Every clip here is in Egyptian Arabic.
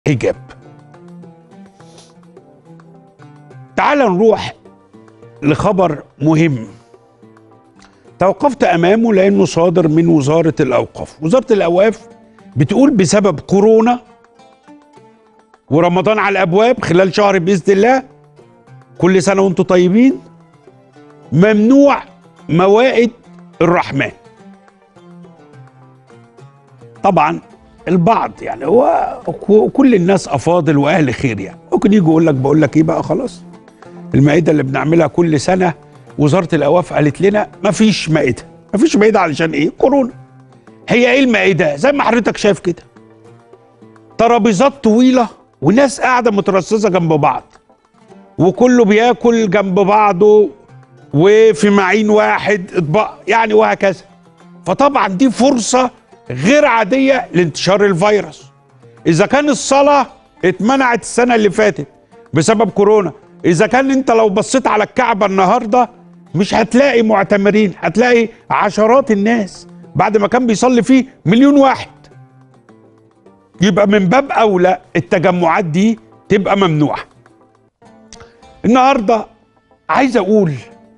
حجاب تعال نروح لخبر مهم توقفت امامه لانه صادر من وزاره الاوقاف وزاره الاوقاف بتقول بسبب كورونا ورمضان على الابواب خلال شهر باذن الله كل سنه وانتم طيبين ممنوع موائد الرحمن طبعا البعض يعني هو كل الناس افاضل واهل خير يعني ممكن يجي يقول لك بقول لك ايه بقى خلاص المائده اللي بنعملها كل سنه وزاره الاوقاف قالت لنا مفيش مائده مفيش مائده علشان ايه كورونا هي ايه المائده زي ما حضرتك شايف كده ترابيزات طويله وناس قاعده مترصصه جنب بعض وكله بياكل جنب بعضه وفي معين واحد اطباق يعني وهكذا فطبعا دي فرصه غير عاديه لانتشار الفيروس اذا كان الصلاه اتمنعت السنه اللي فاتت بسبب كورونا اذا كان انت لو بصيت على الكعبه النهارده مش هتلاقي معتمرين هتلاقي عشرات الناس بعد ما كان بيصلي فيه مليون واحد يبقى من باب اولى التجمعات دي تبقى ممنوعه النهارده عايز اقول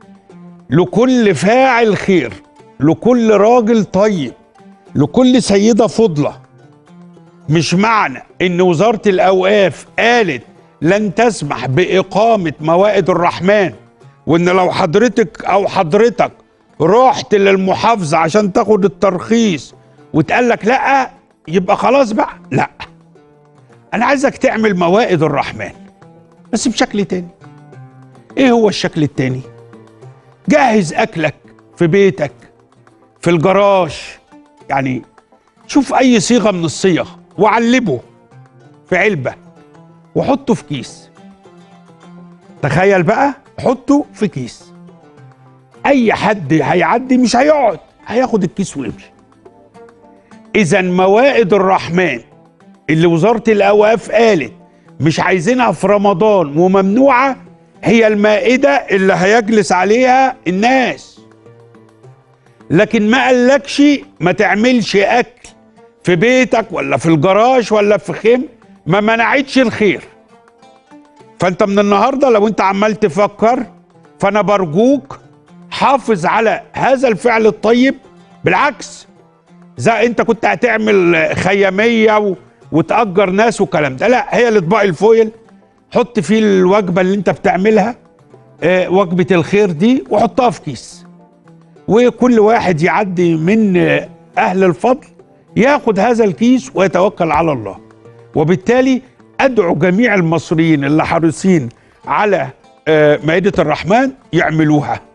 لكل فاعل خير لكل راجل طيب لكل سيده فضله مش معنى ان وزاره الاوقاف قالت لن تسمح باقامه موائد الرحمن وان لو حضرتك او حضرتك رحت للمحافظه عشان تاخد الترخيص وتقال لك لا يبقى خلاص بقى لا انا عايزك تعمل موائد الرحمن بس بشكل تاني ايه هو الشكل التاني جهز اكلك في بيتك في الجراج يعني شوف اي صيغه من الصيغ وعلبه في علبه وحطه في كيس تخيل بقى حطه في كيس اي حد هيعدي مش هيقعد هياخد الكيس ويمشي اذا موائد الرحمن اللي وزاره الاوقاف قالت مش عايزينها في رمضان وممنوعه هي المائده اللي هيجلس عليها الناس لكن ما قالكش ما تعملش اكل في بيتك ولا في الجراج ولا في خيم ما منعتش الخير فانت من النهارده لو انت عمال تفكر فانا برجوك حافظ على هذا الفعل الطيب بالعكس زي انت كنت هتعمل خياميه و... وتأجر ناس وكلام ده لا هي الاطباق الفويل حط فيه الوجبه اللي انت بتعملها اه وجبه الخير دي وحطها في كيس وكل واحد يعدي من اهل الفضل ياخد هذا الكيس ويتوكل على الله وبالتالي ادعو جميع المصريين اللي حريصين على اه مائده الرحمن يعملوها